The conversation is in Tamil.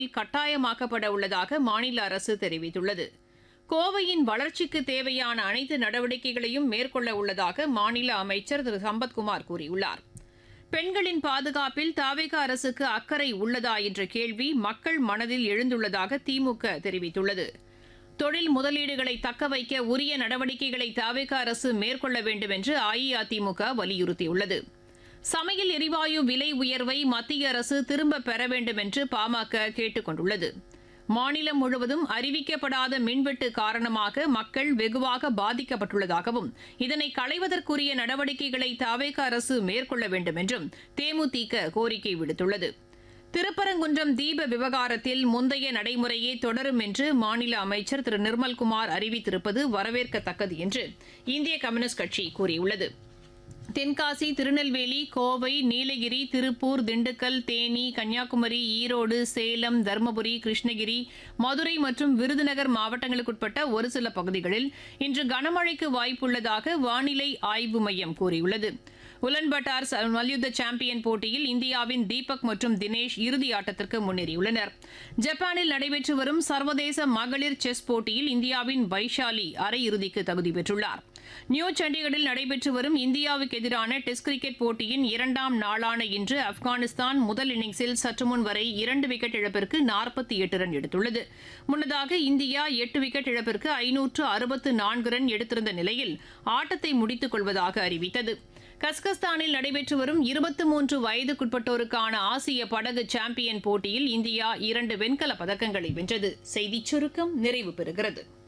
கட்டாயமாக்கப்பட உள்ளதாக மாநில அரசு தெரிவித்துள்ளது கோவையின் வளர்ச்சிக்கு தேவையான அனைத்து நடவடிக்கைகளையும் மேற்கொள்ள உள்ளதாக மாநில அமைச்சர் திரு சம்பத்குமார் கூறியுள்ளார் பெண்களின் பாதுகாப்பில் தாவேக அரசுக்கு அக்கறை உள்ளதா என்ற கேள்வி மக்கள் மனதில் எழுந்துள்ளதாக திமுக தெரிவித்துள்ளது தொழில் முதலீடுகளை தக்கவைக்க உரிய நடவடிக்கைகளை தாவேக அரசு மேற்கொள்ள வேண்டும் என்று அஇஅதிமுக வலியுறுத்தியுள்ளது சமையல் எரிவாயு விலை உயர்வை மத்திய அரசு திரும்பப் பெற வேண்டும் என்று பாமக கேட்டுக் கொண்டுள்ளது மாநிலம் முழுவதும் அறிவிக்கப்படாத மின்வெட்டு காரணமாக மக்கள் வெகுவாக பாதிக்கப்பட்டுள்ளதாகவும் இதனை களைவதற்குரிய நடவடிக்கைகளை தாவேக அரசு மேற்கொள்ள வேண்டும் என்றும் தேமுதிக கோரிக்கை விடுத்துள்ளது திருப்பரங்குன்றம் தீப விவகாரத்தில் முந்தைய நடைமுறையே தொடரும் என்று மாநில அமைச்சர் திரு நிர்மல்குமார் அறிவித்திருப்பது வரவேற்கத்தக்கது என்று இந்திய கம்யூனிஸ்ட் கட்சி கூறியுள்ளது தென்காசி திருநெல்வேலி கோவை நீலகிரி திருப்பூர் திண்டுக்கல் தேனி கன்னியாகுமரி ஈரோடு சேலம் தருமபுரி கிருஷ்ணகிரி மதுரை மற்றும் விருதுநகர் மாவட்டங்களுக்குட்பட்ட ஒரு சில பகுதிகளில் இன்று கனமழைக்கு வாய்ப்புள்ளதாக வானிலை ஆய்வு மையம் கூறியுள்ளது உலன்பட்டார் ச- மல்யுத்த சாம்பியன் போட்டியில் இந்தியாவின் தீபக் மற்றும் தினேஷ் இறுதி ஆட்டத்திற்கு முன்னேறியுள்ளனர் ஜப்பானில் நடைபெற்று வரும் சர்வதேச மகளிர் செஸ் போட்டியில் இந்தியாவின் வைஷாலி அரையிறுதிக்கு தகுதி பெற்றுள்ளார் நியூ சண்டிகரில் நடைபெற்று வரும் இந்தியாவுக்கு எதிரான டெஸ்ட் கிரிக்கெட் போட்டியின் இரண்டாம் நாளான இன்று ஆப்கானிஸ்தான் முதல் இன்னிங்ஸில் சற்று முன் வரை இரண்டு விக்கெட் இழப்பிற்கு நாற்பத்தி எட்டு ரன் எடுத்துள்ளது முன்னதாக இந்தியா எட்டு விக்கெட் இழப்பிற்கு ஐநூற்று அறுபத்து நான்கு ரன் எடுத்திருந்த நிலையில் ஆட்டத்தை முடித்துக் கொள்வதாக அறிவித்தது கஸ்கஸ்தானில் நடைபெற்று வரும் இருபத்தி மூன்று வயதுக்குட்பட்டோருக்கான ஆசிய படகு சாம்பியன் போட்டியில் இந்தியா இரண்டு வெண்கலப் பதக்கங்களை வென்றது செய்திச் சுருக்கம் நிறைவு பெறுகிறது